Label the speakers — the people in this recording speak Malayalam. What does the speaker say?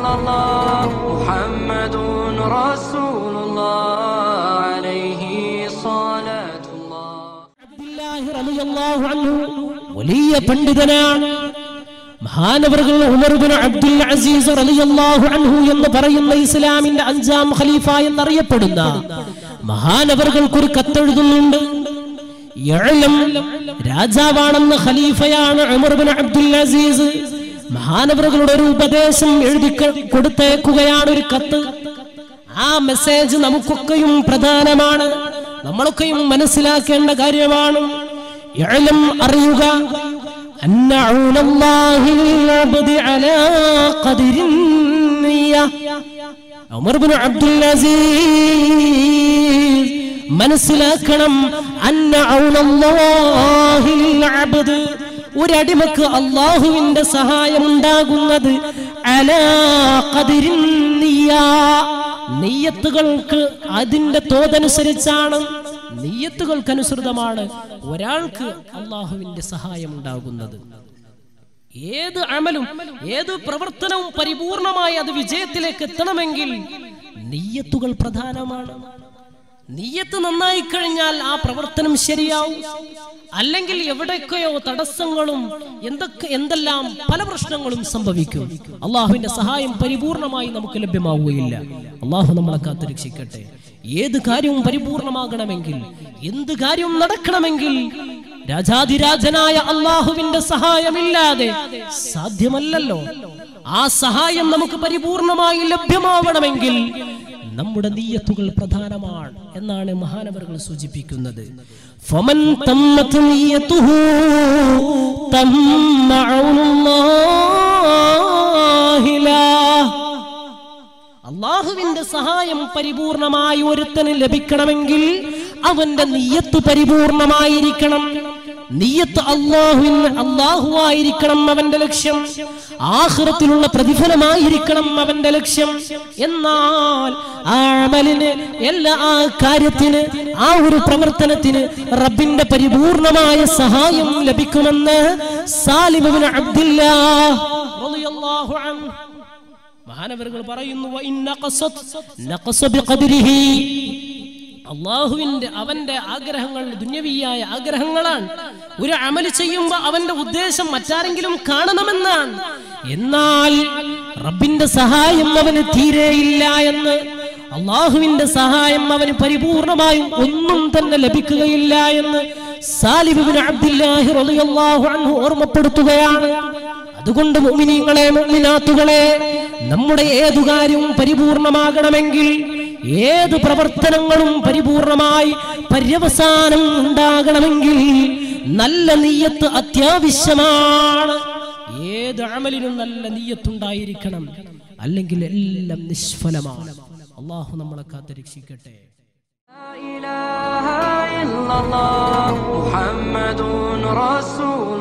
Speaker 1: إلا الله محمد رسول الله عليه صلاة الله
Speaker 2: അബ്ദുല്ലാഹി റളിയല്ലാഹു അൻഹു വലിയ പണ്ഡിതനാണ് മഹാനവറുകൾ ഉമർ ബിൻ അബ്ദുൽ അസീസ് റളിയല്ലാഹു അൻഹു എന്ന് പറയുന്ന ഇസ്ലാമിന്റെ അഞ്ചാം ഖലീഫ എന്നറിയപ്പെടുന്ന മഹാനവറുകൾക്ക് ഒരു കത്തെഴുതുന്നുണ്ട് യഅലം രാജാവാണെന്ന ഖലീഫയാണ് ഉമർ ബിൻ അബ്ദുൽ അസീസ് മഹാനവറുകളുടെ ഒരു ഉപദേശം എഴുതി ക- കൊടുത്തേക്കുകയാണ് ഒരു കത്ത് ആ മെസ്സേജ് നമുക്കൊക്കെയും പ്രധാനമാണ് നമ്മളൊക്കെയും മനസ്സിലാക്കേണ്ട കാര്യമാണ് ഇഅലം അറിയുക അന്ന ഔനല്ലാഹി ലിൽഅബ്ദി അലാ ഖദരിൻ നിയ്യ. ഉമർ ബിൻ അബ്ദുൽ അസീസ് മനസ്സിലാക്കണം അന്ന ഔനല്ലാഹി ലിൽഅബ്ദ് ഒരടിമക്ക് അള്ളാഹുവിന്റെ സഹായം ഉണ്ടാകുന്നത് അലാ ഖദരിൻ നിയ്യ. നെയ്യത്തുകൾക്ക് അതിന്റെ തോതനുസരിച്ചാണ് നെയ്യത്തുകൾക്കനുസൃതമാണ് ഒരാൾക്ക് അള്ളാഹുവിന്റെ സഹായം ഉണ്ടാകുന്നത് ഏത് അമലും ഏത് പ്രവർത്തനവും പരിപൂർണമായി അത് വിജയത്തിലേക്ക് എത്തണമെങ്കിൽ നെയ്യത്തുകൾ പ്രധാനമാണ് നീയത്ത് നന്നായി കഴിഞ്ഞാൽ ആ പ്രവർത്തനം ശരിയാവും അല്ലെങ്കിൽ എവിടെയൊക്കെയോ തടസ്സങ്ങളും എന്തൊക്കെ എന്തെല്ലാം പല പ്രശ്നങ്ങളും സംഭവിക്കും അള്ളാഹുവിന്റെ സഹായം പരിപൂർണമായി നമുക്ക് ലഭ്യമാവുകയില്ല അള്ളാഹു നമ്മളെ കാത്തു രക്ഷിക്കട്ടെ ഏത് കാര്യവും പരിപൂർണമാകണമെങ്കിൽ എന്ത് കാര്യവും നടക്കണമെങ്കിൽ രാജാതിരാജനായ അള്ളാഹുവിന്റെ സഹായമില്ലാതെ സാധ്യമല്ലല്ലോ ആ സഹായം നമുക്ക് പരിപൂർണമായി ലഭ്യമാവണമെങ്കിൽ നമ്മുടെ നീയത്തുകൾ പ്രധാനമാണ് എന്നാണ് മഹാനവറുകൾ സൂചിപ്പിക്കുന്നത് ഫമൻ തമ്മത്ത് നീയത്തുഹു തമ്മഅുനുല്ലാഹിലാ. അള്ളാഹുവിന്റെ സഹായം പരിപൂർണമായി ഒരുത്തന് ലഭിക്കണമെങ്കിൽ അവന്റെ നീയത്ത് പരിപൂർണമായിരിക്കണം നീയത്ത് അള്ളാഹുവിന് അള്ളാഹു ആയിരിക്കണം അവന്റെ ലക്ഷ്യം ആഹ്റത്തിലുള്ള പ്രതിഫലമായിരിക്കണം അവന്റെ ലക്ഷ്യം എന്നാൽ ആ അമലിന് എല്ലാ ആ കാര്യത്തിന് ആ ഒരു പ്രവർത്തനത്തിന് റബ്ബിന്റെ പരിപൂർണമായ സഹായം ലഭിക്കുമെന്ന് സാലിബിന് അബ്ദില്ലാ റളിയല്ലാഹു അൻഹു മഹാനവറുകൾ പറയുന്നു "വ ഇന്ന ഖസത് നഖസ ബിഖദ്രിഹി." അള്ളാഹുവിന്റെ അവന്റെ ആഗ്രഹങ്ങൾ ദുന്യവിയായ ആഗ്രഹങ്ങളാണ് ഒരു അമല് ചെയ്യുമ്പോൾ അവന്റെ ഉദ്ദേശം മറ്റാരെങ്കിലും കാണണമെന്നാണ് എന്നാൽ റബ്ബിന്റെ സഹായം അവന് തീരെയില്ല എന്ന് അള്ളാഹുവിന്റെ സഹായം അവന് പരിപൂർണമായും ഒന്നും തന്നെ ലഭിക്കുകയില്ല എന്ന് സാലിബിൻ അബ്ദുല്ലാഹി റളിയല്ലാഹു അൻഹു ഓർമ്മപ്പെടുത്തുകയാണ് അതുകൊണ്ട് മുഅ്മിനീങ്ങളെ മുഅ്മിനാത്തുകളെ നമ്മുടെ ഏതു കാര്യവും പരിപൂർണമാകണമെങ്കിൽ ഏത് പ്രവർത്തനങ്ങളും പരിപൂർണമായി പര്യവസാനം ഉണ്ടാകണമെങ്കിൽ നല്ല നീയത്ത് അത്യാവശ്യമാണ് ഏത് അമലിനും നല്ല നീയത്തുണ്ടായിരിക്കണം അല്ലെങ്കിൽ എല്ലാം നിഷ്ഫലമാണ് അള്ളാഹു നമ്മളെ കാത്തിരക്ഷിക്കട്ടെ
Speaker 1: لا إله إلا الله محمد رسول